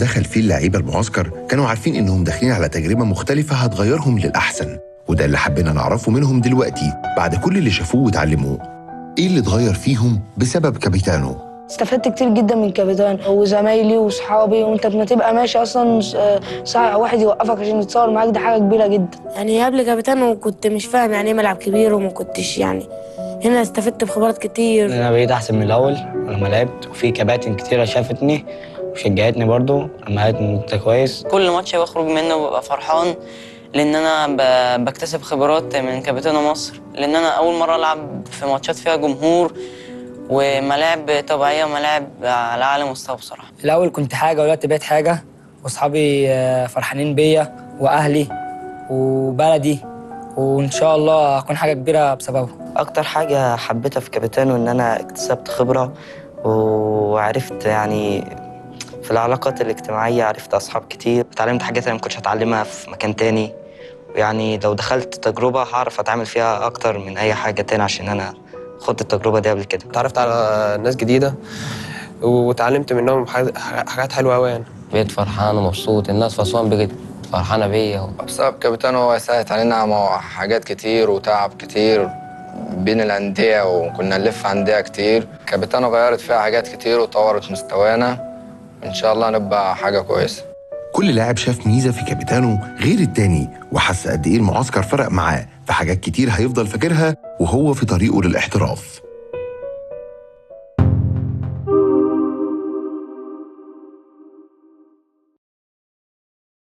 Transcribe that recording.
دخل فيه اللعيبة المعسكر كانوا عارفين إنهم داخلين على تجربة مختلفة هتغيرهم للأحسن وده اللي حبينا نعرفه منهم دلوقتي بعد كل اللي شافوه واتعلموه إيه اللي اتغير فيهم بسبب كابيتانو استفدت كتير جدا من كابتن وزمايلي واصحابي وانت لما تبقى ماشي اصلا آه، ساعه واحد يوقفك عشان يتصور معاك دي حاجه كبيره جدا يعني قبل كابتن وكنت مش فاهم يعني ايه ملعب كبير وما كنتش يعني هنا استفدت بخبرات كتير انا بقيت احسن من الاول لما لعبت وفي كباتن كتيره شافتني وشجعتني برضو لما قالت إن انت كويس كل ماتش بخرج منه ببقى فرحان لان انا ب- بكتسب خبرات من كابتن مصر لان انا اول مره العب في ماتشات فيها جمهور وملاعب طبيعيه وملاعب على اعلى مستوى بصراحه الاول كنت حاجه ودلوقتي بقيت حاجه واصحابي آه، فرحانين بيا واهلي وبلدي وان شاء الله هكون حاجه كبيره بسببه اكتر حاجه حبيتها في كابيتانو ان انا اكتسبت خبره وعرفت يعني في العلاقات الاجتماعيه عرفت اصحاب كتير اتعلمت حاجات انا ما كنتش هتعلمها في مكان تاني يعني لو دخلت تجربه هعرف اتعامل فيها اكتر من اي حاجه تاني عشان انا خدت التجربه دي قبل كده اتعرفت على ناس جديدة واتعلمت منهم حاجات- حاجات حلوة أوي يعني بقيت فرحان ومبسوط الناس في أسوان بقت فرحانة بيا بسبب كابتن هو سهلت علينا مع حاجات كتير وتعب كتير بين الأندية وكنا نلف أندية كتير كابتن غيرت فيها حاجات كتير وطورت مستوانا إن شاء الله نبقى حاجة كويسة كل لاعب شاف ميزة في كابيتانو غير التاني وحس قد إيه المعسكر فرق معاه في حاجات كتير هيفضل فاكرها وهو في طريقه للاحتراف